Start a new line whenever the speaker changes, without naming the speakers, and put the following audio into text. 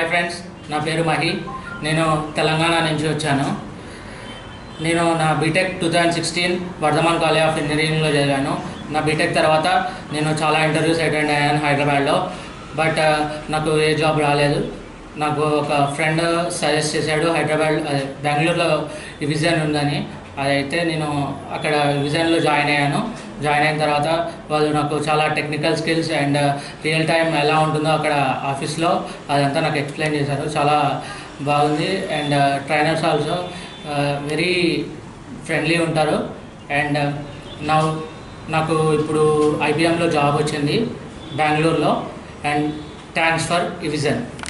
hi friends నా పేరు మహి నేను తెలంగాణ నుంచి వచ్చాను నేను నా BTech two thousand sixteen Vardhaman college of ఇంజనీరింగ్లో చదివాను నా బీటెక్ తర్వాత నేను చాలా ఇంటర్వ్యూస్ అటెండ్ అయ్యాను హైదరాబాద్లో బట్ నాకు ఏ జాబ్ రాలేదు నాకు ఒక ఫ్రెండ్ సజెస్ట్ చేశాడు హైదరాబాద్ అదే బెంగళూరులో విజన్ ఉందని అదైతే నేను అక్కడ విజన్లో జాయిన్ అయ్యాను జాయిన్ అయిన తర్వాత వాళ్ళు నాకు చాలా technical skills and real time ఎలా ఉంటుందో అక్కడ ఆఫీస్లో అదంతా నాకు ఎక్స్ప్లెయిన్ చేశారు చాలా బాగుంది and trainers also very friendly ఉంటారు అండ్ నా నాకు ఇప్పుడు ఐబిఎంలో జాబ్ వచ్చింది బెంగళూరులో అండ్ థ్యాంక్స్ ఫర్ విజన్